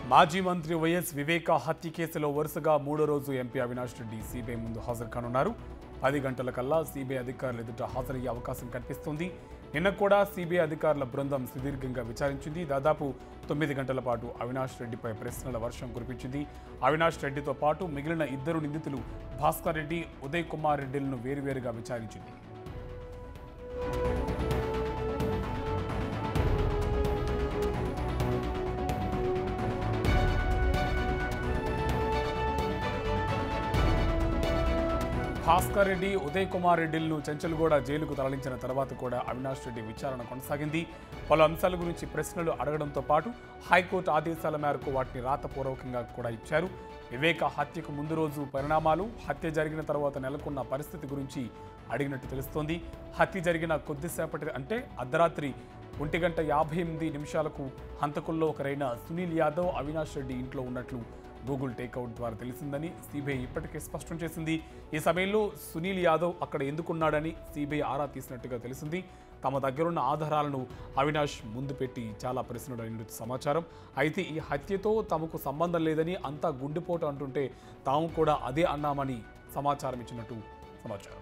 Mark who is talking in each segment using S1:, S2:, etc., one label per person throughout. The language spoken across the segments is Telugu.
S1: మాజీ మంత్రి వైఎస్ వివేక హత్య కేసులో వరుసగా మూడో రోజు ఎంపీ అవినాష్ రెడ్డి సిబిఐ ముందు హాజరు కానున్నారు పది గంటల కల్లా సిబిఐ అధికారులు ఎదుట హాజరయ్యే అవకాశం కనిపిస్తుంది నిన్న కూడా సిబిఐ అధికారుల బృందం సుదీర్ఘంగా విచారించింది దాదాపు తొమ్మిది గంటల పాటు అవినాష్ రెడ్డిపై ప్రశ్నల వర్షం కురిపించింది అవినాష్ రెడ్డితో పాటు మిగిలిన ఇద్దరు నిందితులు భాస్కర్ రెడ్డి ఉదయ్ కుమార్ రెడ్డిలను వేరువేరుగా విచారించింది భాస్కర్ రెడ్డి ఉదయ్ కుమార్ రెడ్డిలను చెంచల్గూడ జైలుకు తరలించిన తర్వాత కూడా అవినాష్ రెడ్డి విచారణ కొనసాగింది పలు అంశాల గురించి ప్రశ్నలు అడగడంతో పాటు హైకోర్టు ఆదేశాల మేరకు వాటిని రాతపూర్వకంగా కూడా ఇచ్చారు వివేక హత్యకు ముందు రోజు పరిణామాలు హత్య జరిగిన తర్వాత నెలకొన్న పరిస్థితి గురించి అడిగినట్టు తెలుస్తోంది హత్య జరిగిన కొద్దిసేపటి అంటే అర్ధరాత్రి ఒంటి గంట యాభై ఎనిమిది నిమిషాలకు హంతకుల్లో ఒకరైన సునీల్ యాదవ్ అవినాష్ రెడ్డి ఇంట్లో ఉన్నట్లు గూగుల్ టేక్అవుట్ ద్వారా తెలిసిందని సిబిఐ ఇప్పటికే స్పష్టం చేసింది ఈ సమయంలో సునీల్ యాదవ్ అక్కడ ఎందుకున్నాడని సిబిఐ ఆరా తీసినట్టుగా తెలిసింది తమ దగ్గరున్న ఆధారాలను అవినాష్ ముందు పెట్టి చాలా ప్రశ్నలు అయినట్టు సమాచారం అయితే ఈ హత్యతో తమకు సంబంధం లేదని అంతా గుండెపోటు అంటుంటే తాము కూడా అదే అన్నామని సమాచారం ఇచ్చినట్టు సమాచారం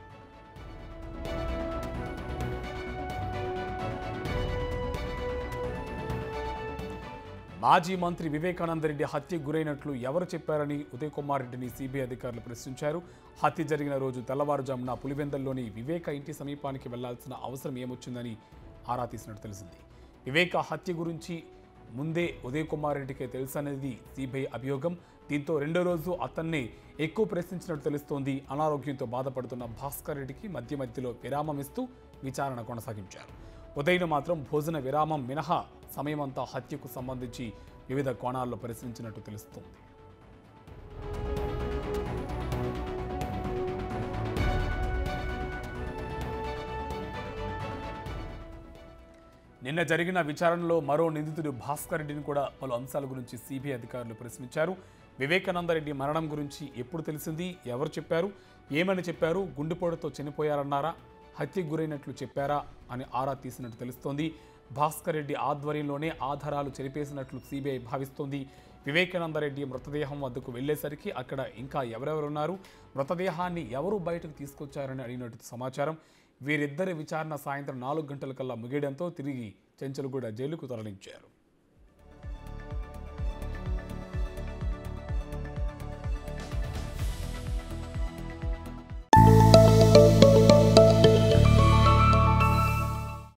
S1: మాజీ మంత్రి వివేకానంద రెడ్డి హత్యకు గురైనట్లు ఎవరు చెప్పారని ఉదయ్ కుమార్ రెడ్డిని సిబిఐ అధికారులు ప్రశ్నించారు హత్య జరిగిన రోజు తెల్లవారుజామున పులివెందల్లోని వివేక ఇంటి సమీపానికి వెళ్లాల్సిన అవసరం ఏమొచ్చిందని ఆరా తీసినట్టు తెలిసింది వివేక హత్య గురించి ముందే ఉదయ్ కుమార్ రెడ్డికే తెలుసనేది సిబిఐ అభియోగం దీంతో రెండో రోజు అతన్ని ఎక్కువ ప్రశ్నించినట్టు తెలుస్తోంది అనారోగ్యంతో బాధపడుతున్న భాస్కర్ రెడ్డికి మధ్య మధ్యలో విరామం ఇస్తూ విచారణ కొనసాగించారు ఉదయను మాత్రం భోజన విరామం మినహా సమయమంతా హత్యకు సంబంధించి వివిధ కోణాల్లో పరిశీలించినట్టు తెలుస్తోంది నిన్న జరిగిన విచారణలో మరో నిందితుడు భాస్కర్ రెడ్డిని కూడా పలు అంశాల గురించి సిబిఐ అధికారులు ప్రశ్నించారు వివేకానంద రెడ్డి మరణం గురించి ఎప్పుడు తెలిసింది ఎవరు చెప్పారు ఏమని చెప్పారు గుండెపోటుతో చనిపోయారన్నారా హత్యకు గురైనట్లు చెప్పారా అని ఆరా తీసినట్టు తెలుస్తోంది భాస్కర్ రెడ్డి ఆధ్వర్యంలోనే ఆధారాలు చెరిపేసినట్లు సిబిఐ భావిస్తోంది వివేకానంద రెడ్డి మృతదేహం వద్దకు వెళ్లేసరికి అక్కడ ఇంకా ఎవరెవరున్నారు మృతదేహాన్ని ఎవరు బయటకు తీసుకొచ్చారని అడిగినట్టు సమాచారం వీరిద్దరి విచారణ సాయంత్రం నాలుగు గంటల కల్లా ముగియడంతో తిరిగి చెంచల్గూడ జైలుకు తరలించారు